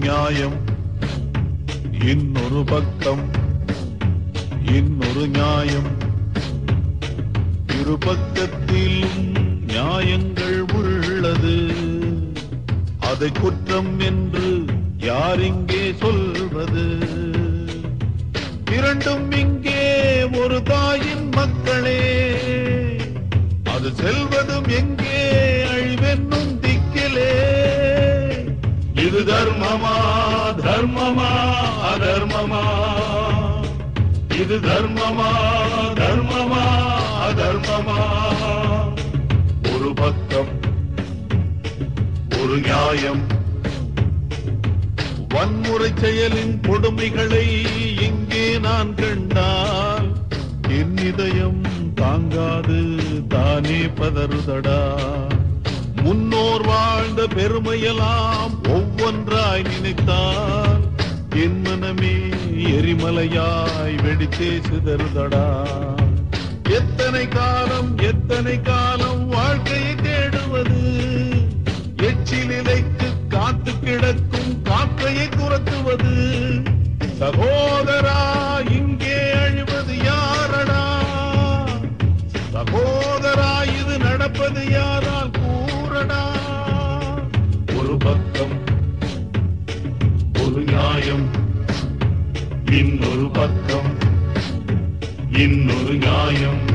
நியாயம் இன்னொரு பக்கம் இன்னொரு நியாயம் இரு பக்கத்திலும் நியாயங்கள் உள்ளது அதை குற்றம் என்று யார் இங்கே சொல்வது இரண்டும் இங்கே ஒரு தாயின் மக்களே அது செல்வதும் எங்கே அழிவென்னும் திக்கிலே இது தர்மமா தர்மமா அதர்மமா இது தர்மமா தர்மமா அதர்மமா ஒரு பக்கம் ஒரு நியாயம் வன்முறை செயலின் கொடுமைகளை இங்கே நான் கண்டால் என் இதயம் தாங்காது தானே பதறுதடா முன்னோர் வாழ்ந்த பெருமையெல்லாம் ஒவ்வொன்றாய் நினைத்தால் என் மனமே எரிமலையாய் வெடித்தே சிதறுதடா எத்தனை காலம் எத்தனை காலம் வாழ்க்கையை தேடுவது எச்சிலிலைக்கு காத்து கிடக்கும் காக்கையை துரத்துவது சகோதரா இங்கே அழிவது யாரடா சகோதரா இது நடப்பது யாரால் கூறடா ஒரு பக்கம் ஒரு நியாயம் இன்னொரு பக்கம் இன்னொரு நியாயம்